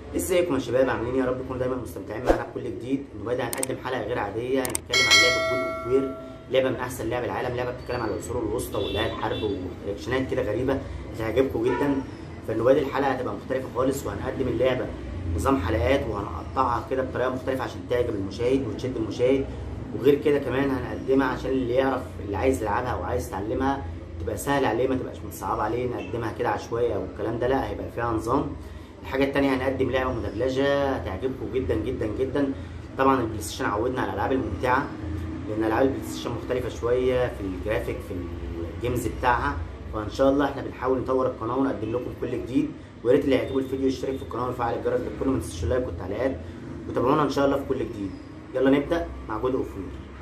ازيكم يا شباب عاملين إيه؟ يا رب تكونوا دايما مستمتعين معانا بكل جديد النهارده هنقدم حلقه غير عاديه هنتكلم عن لعبه جود اوف وير لعبه من احسن لعب العالم لعبه بتتكلم عن العصور الوسطى واللي هي الحرب ورياكشنات كده غريبه هتعجبكم جدا فالنهارده الحلقه هتبقى مختلفه خالص وهنقدم اللعبه نظام حلقات وهنقطعها كده بطريقه مختلفه عشان تعجب المشاهد وتشد المشاهد وغير كده كمان هنقدمها عشان اللي يعرف اللي عايز يلعبها او عايز يتعلمها تبقى سهل عليه ما تبقاش متصعبه عليه نقدمها كده عشوائي او الكلام ده لا هيبقى فيها نظام الحاجه التانية هنقدم لعبه مدبلجه هتعجبكم جدا جدا جدا طبعا البلاي ستيشن عودنا على الالعاب الممتعه لان العاب البلاي ستيشن مختلفه شويه في الجرافيك في الجيمز بتاعها فان شاء الله احنا بنحاول نطور القناه ونقدم لكم كل جديد ويا ريت اللي يعجبه الفيديو يشترك في القناه ويفعل الجرس لكل ما تنسوش اللايك والتعليقات وتابعونا ان شاء الله في كل جديد يلا نبدا مع جود اوف وير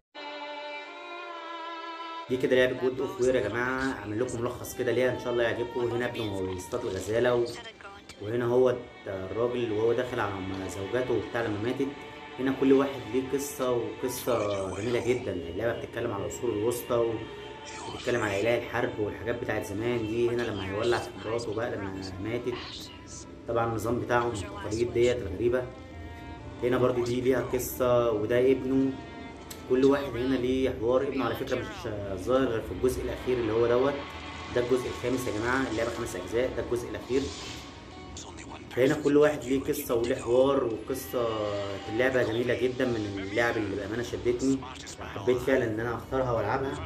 دي كده لعبه جود اوف وير يا جماعه اعمل لكم ملخص كده ليها ان شاء الله يعجبكم هنا ابنه بيصطاد الغزاله و... وهنا هو الراجل وهو داخل على زوجاته وبتاع لما ماتت هنا كل واحد ليه قصة وقصة جميلة جدا اللعبة بتتكلم على العصور الوسطى وبتتكلم على إله الحرب والحاجات بتاعت زمان دي هنا لما هيولع في مراته بقى لما ماتت طبعا النظام بتاعهم التقاليد ديت الغريبة هنا برضو دي ليها قصة وده ابنه كل واحد هنا ليه حوار ابنه على فكرة مش ظاهر غير في الجزء الأخير اللي هو دوت ده الجزء الخامس يا جماعة اللعبة خمس أجزاء ده الجزء الأخير فهنا كل واحد ليه قصه وليه حوار وقصه اللعبه جميله جدا من اللعب اللي بامانه شدتني وحبيت فعلا ان انا اختارها والعبها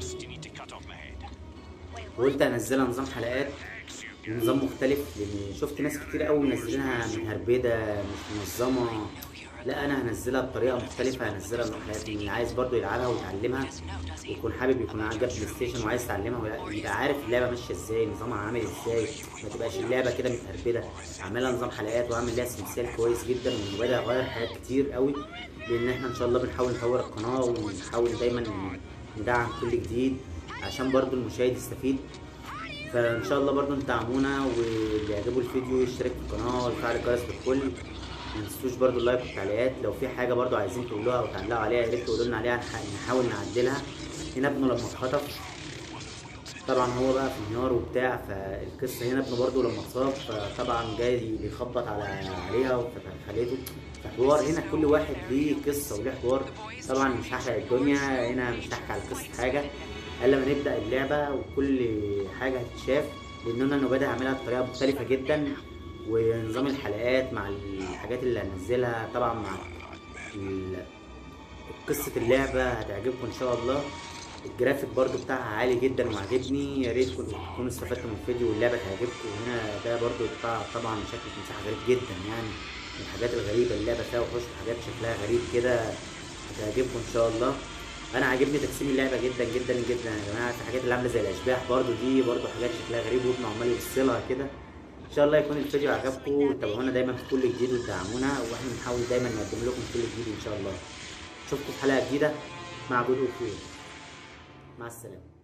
وقلت انزلها نظام حلقات ونظام مختلف لان شفت ناس كتير قوي منزلينها مهربده مش منظمه لا انا هنزلها بطريقه مختلفه هنزلها نظام حلقات اللي عايز برضو يلعبها ويتعلمها ويكون حابب يكون جاب بلاي ستيشن وعايز يتعلمها ويبقى عارف اللعبه ماشيه ازاي نظامها عامل ازاي ما تبقاش اللعبه كده متهربده اعملها نظام حلقات واعمل لها سلسال كويس جدا وبدا اغير حاجات كتير قوي لان احنا ان شاء الله بنحاول نطور القناه ونحاول دايما ندعم كل جديد عشان برضو المشاهد يستفيد فان شاء الله برضو دعمونا واللي يعجبه الفيديو يشترك في القناه ويفعل الجرس بالكل ما تنسوش برضو اللايك والتعليقات لو في حاجه برضو عايزين تقولوها او تعلقوا عليها يا ريت تقولوا لنا عليها نحاول نعدلها هنا ابنه لما اتخطف طبعا هو بقى في النار وبتاع فالقصه هنا ابنه برضو لما اتصاب فطبعا جاي بيخبط على عليها فخليته فحوار هنا كل واحد ليه قصه وليه حوار طبعا مش هحرق الدنيا هنا مش هحكي على قصه حاجه الا لما نبدا اللعبه وكل حاجه هتتشاف لان انا بادئ اعملها بطريقه مختلفه جدا ونظام الحلقات مع الحاجات اللي هنزلها طبعا مع قصة اللعبة هتعجبكم ان شاء الله الجرافيك برضو بتاعها عالي جدا وعجبني يا ريت تكونوا استفدتوا من الفيديو واللعبة تعجبكم هنا ده برضو بتاع طبعا شكل تمساح غريب جدا يعني من الحاجات الغريبة اللعبة فيها وحوش وحاجات شكلها غريب كده هتعجبكم ان شاء الله انا عاجبني تقسيم اللعبه جدا جدا جدا يا جماعه في حاجات اللي عامله زي الاشباح برضو دي برضو حاجات شكلها غريب وابنه عمال يبص لها كده ان شاء الله يكون الفيديو عجبكم وتابعونا دايما في كل جديد وتدعمونا واحنا بنحاول دايما نقدم لكم كل جديد ان شاء الله اشوفكم في حلقه جديده مع جود اوف مع السلامه